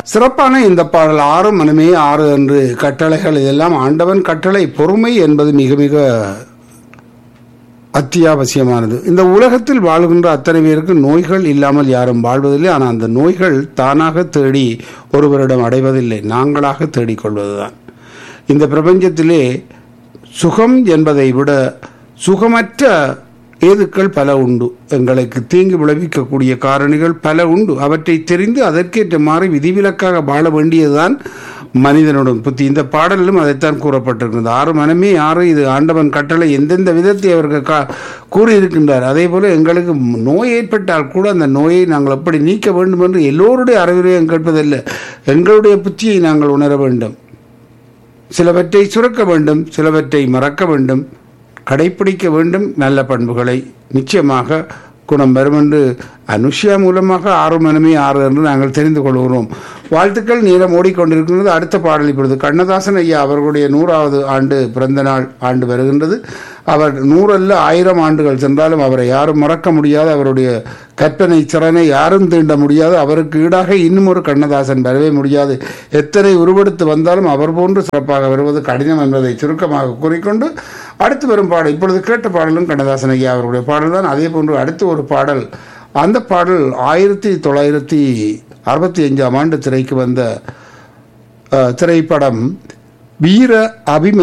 சிறப்பான இந்த பாடல் ஆறு மனமே ஆறு என்று கட்டளைகள் இதெல்லாம் ஆண்டவன் கட்டளை பொறுமை என்பது மிக மிக அத்தியாவசியமானது இந்த உலகத்தில் வாழ்கின்ற அத்தனை பேருக்கு நோய்கள் இல்லாமல் யாரும் வாழ்வதில்லை ஆனால் அந்த நோய்கள் தானாக தேடி ஒருவரிடம் அடைவதில்லை நாங்களாக தேடிக்கொள்வதுதான் இந்த பிரபஞ்சத்திலே சுகம் என்பதை விட சுகமற்ற ஏதுக்கள் பல உண்டு எங்களுக்கு தீங்கு விளைவிக்கக்கூடிய காரணிகள் பல உண்டு அவற்றை தெரிந்து அதற்கேற்ற மாறி விதிவிலக்காக வாழ வேண்டியதுதான் மனிதனோட புத்தி இந்த பாடலிலும் அதைத்தான் கூறப்பட்டிருக்கிறது ஆறு மனமே ஆறு இது ஆண்டவன் கட்டளை எந்தெந்த விதத்தை அவர்கள் கா கூறியிருக்கின்றார் அதே போல எங்களுக்கு நோய் ஏற்பட்டால் கூட அந்த நோயை நாங்கள் எப்படி நீக்க வேண்டும் என்று எல்லோருடைய அறிவுரையும் கேட்பதில்லை எங்களுடைய புத்தியை நாங்கள் உணர வேண்டும் சிலவற்றை சுரக்க வேண்டும் சிலவற்றை மறக்க வேண்டும் கடைப்பிடிக்க வேண்டும் நல்ல பண்புகளை நிச்சயமாக குணம் வரும் என்று அனுஷ்யா மூலமாக ஆறு மனமே ஆறு என்று நாங்கள் தெரிந்து கொள்கிறோம் வாழ்த்துக்கள் நேரம் ஓடிக்கொண்டிருக்கின்றது அடுத்த பாடல் இப்பொழுது கண்ணதாசன் ஐயா அவர்களுடைய நூறாவது ஆண்டு பிறந்த நாள் ஆண்டு வருகின்றது அவர் நூறல்ல ஆயிரம் ஆண்டுகள் சென்றாலும் அவரை யாரும் மறக்க முடியாது அவருடைய கற்பனை திறனை யாரும் தீண்ட முடியாது அவருக்கு ஈடாக இன்னும் ஒரு கண்ணதாசன் வரவே முடியாது எத்தனை உருவெடுத்து வந்தாலும் அவர் போன்று சிறப்பாக வருவது கடினம் என்பதை சுருக்கமாக கூறிக்கொண்டு அடுத்து வரும் பாடல் இப்பொழுது கேட்ட பாடலும் கண்ணதாசன் ஐயா அவருடைய பாடல் தான் அதே போன்று அடுத்து ஒரு பாடல் அந்த பாடல் ஆயிரத்தி தொள்ளாயிரத்தி அறுபத்தி அஞ்சாம் ஆண்டு திரைக்கு வந்த அஹ், திரைப்படம் வீர அபிம